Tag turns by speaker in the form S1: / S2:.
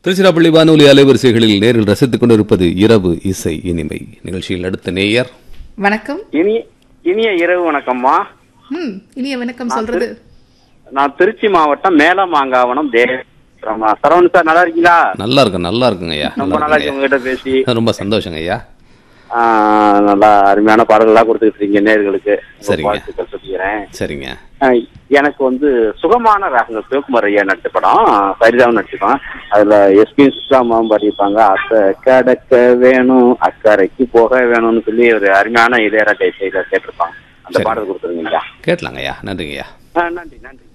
S1: திருச்சிராப்பள்ளி வானொலி அலைவரிசைகளில் நேரில் ரசித்துக் கொண்டிருப்பது இரவு இசை இனிமை நிகழ்ச்சியில் அடுத்த நேயர்
S2: வணக்கம்
S3: இனி இனிய இரவு வணக்கம்மா
S2: ம் இனிய வணக்கம் சொல்றது
S3: நான் திருச்சி மாவட்டம் மேலமாங்காவனம் தேவமா சரவணன் சார் நல்லா இருக்கீங்களா
S1: நல்லா இருக்கும் நல்லா இருக்குங்க ஐயா
S3: ரொம்ப
S1: நல்லா
S3: நாளா இருக்கு
S1: இருக்குங்க
S3: உங்ககிட்ட பேசி
S1: ஐயா. ரொம்ப சந்தோஷங்க ஐயா
S3: ஆ, நல்லா அருமையான பாடல்கள்லாம் கொடுத்துட்டு இருக்கீங்க நேர்களுக்கு உங்க
S1: சரிங்க.
S3: வாழ்த்துக்கள் சொல்லிக்கிறேன்
S1: சரிங்க
S3: ஆ, எனக்கு வந்து சுகமான ராகங்கள் சிவகுமார் ஐயா நடிச்ச படம் சரிதாவும் நடிச்சிருப்பான் அதுல எஸ்பி சுஷ்லாமாவும் பாடியிருப்பாங்க அத்தை கடக்க வேணும் அக்கறைக்கு போக வேணும்னு சொல்லி ஒரு அருமையான இளையராஜா இசையில கேட்டிருப்பாங்க அந்த
S1: சரி.
S3: பாடல் கொடுத்துருங்க ஐயா
S1: கேட்டலாங்க ஐயா நன்றிங்க ஐயா
S3: ஆ, நன்றி நன்றி